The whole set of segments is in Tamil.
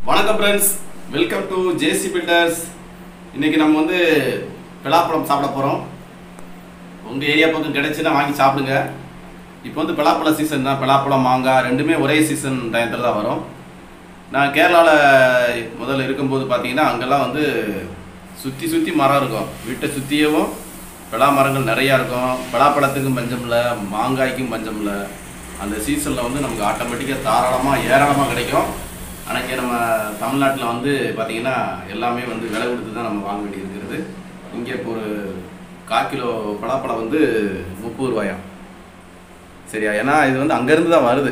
வணக்கம் friends welcome to JC builders இன்னைக்கு நம்ம வந்து பலாப்பழம் சாப்பிட போகிறோம் உங்கள் ஏரியா பக்கம் கிடைச்சுன்னா வாங்கி சாப்பிடுங்க இப்போ வந்து பலாப்பழ சீசன் தான் பலாப்பழம் மாங்காய் ரெண்டுமே ஒரே சீசன் டயத்தில் தான் வரும் நான் கேரளாவில் முதல்ல இருக்கும்போது பார்த்தீங்கன்னா அங்கெல்லாம் வந்து சுற்றி சுற்றி மரம் இருக்கும் வீட்டை சுற்றியவும் பலா மரங்கள் நிறையா இருக்கும் பலாப்பழத்துக்கும் பஞ்சம் இல்லை மாங்காய்க்கும் பஞ்சம் இல்லை அந்த சீசனில் வந்து நமக்கு ஆட்டோமேட்டிக்காக தாராளமாக ஏராளமாக கிடைக்கும் ஆனால் இங்கே நம்ம தமிழ்நாட்டில் வந்து பார்த்திங்கன்னா எல்லாமே வந்து விலை கொடுத்து தான் நம்ம வாங்க வேண்டியது இருக்கிறது இங்கே இப்போ ஒரு கால் கிலோ பலாப்பழம் வந்து முப்பது ரூபாயாம் சரியா ஏன்னா இது வந்து அங்கேருந்து தான் வருது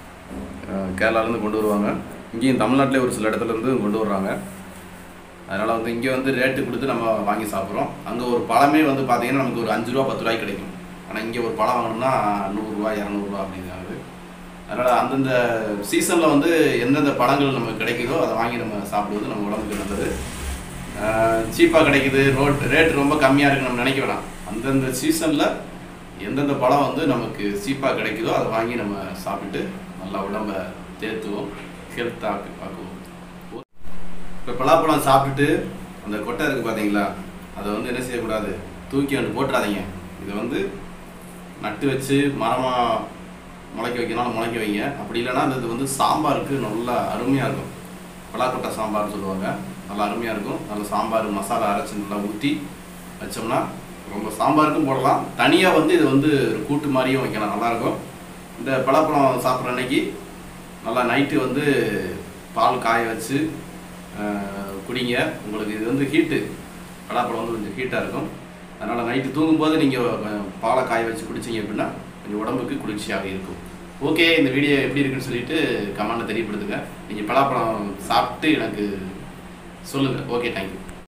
அஹ் கேரளாலேருந்து கொண்டு வருவாங்க இங்கேயும் தமிழ்நாட்டிலே ஒரு சில இடத்துல இருந்து கொண்டு வர்றாங்க அதனால் வந்து இங்கே வந்து ரேட்டு கொடுத்து நம்ம வாங்கி சாப்பிட்றோம் அங்கே ஒரு பழமே வந்து பார்த்தீங்கன்னா நமக்கு ஒரு அஞ்சு ரூபா பத்து ரூபாய்க்கு கிடைக்கும் ஆனால் இங்கே ஒரு பழம் வாங்கணும்னா நூறுரூவா இரநூறுவா அப்படிங்கிறது அதனால் அந்தந்த சீசனில் வந்து எந்தெந்த பழங்கள் நமக்கு கிடைக்குதோ அதை வாங்கி நம்ம சாப்பிடுவது நம்ம உடம்புக்கு நல்லது சீப்பாக கிடைக்குது ரோட் ரேட் ரொம்ப கம்மியாக இருக்குன்னு நம்ம நினைக்க வேணாம் அந்தந்த சீசனில் எந்தெந்த பழம் வந்து நமக்கு சீப்பாக கிடைக்குதோ அதை வாங்கி நம்ம சாப்பிட்டு நல்லா உடம்ப தேத்துவோம் ஹெல்த்தாக ஆக்குவோம் இப்போ பலாப்பழம் சாப்பிட்டுட்டு அந்த கொட்டை இருக்குது பார்த்தீங்களா அதை வந்து என்ன செய்யக்கூடாது தூக்கி வந்து போட்டுறாதீங்க இதை வந்து நட்டு வச்சு மரமாக முளைக்க வைக்கனாலும் முளைக்க வைங்க அப்படி இல்லைன்னா அந்த இது வந்து சாம்பாருக்கு நல்லா அருமையாக இருக்கும் பலாக்கொட்டை சாம்பார்னு சொல்லுவாங்க நல்லா அருமையாக இருக்கும் நல்ல சாம்பார் மசாலா அரைச்சி நல்லா ஊற்றி வச்சோம்னா ரொம்ப சாம்பாருக்கும் போடலாம் தனியாக வந்து இது வந்து ஒரு கூட்டு மாதிரியும் வைக்கலாம் நல்லாயிருக்கும் இந்த பலாப்பழம் சாப்பிட்ற அன்னைக்கு நல்லா நைட்டு வந்து பால் காய வச்சு ஆஹ், குடிங்க உங்களுக்கு இது வந்து ஹீட்டு பலாப்பழம் வந்து கொஞ்சம் ஹீட்டாக இருக்கும் அதனால் நைட்டு தூங்கும்போது நீங்கள் பாலை காய வச்சு குடிச்சீங்க அப்படின்னா கொஞ்சம் உடம்புக்கு குளிர்ச்சியாக இருக்கும் ஓகே இந்த வீடியோ எப்படி இருக்குன்னு சொல்லிட்டு கமெண்ட்டில் தெரியப்படுத்துங்க நீங்கள் பலாப்பழம் சாப்பிட்டு எனக்கு சொல்லுங்கள் ஓகே தேங்க்யூ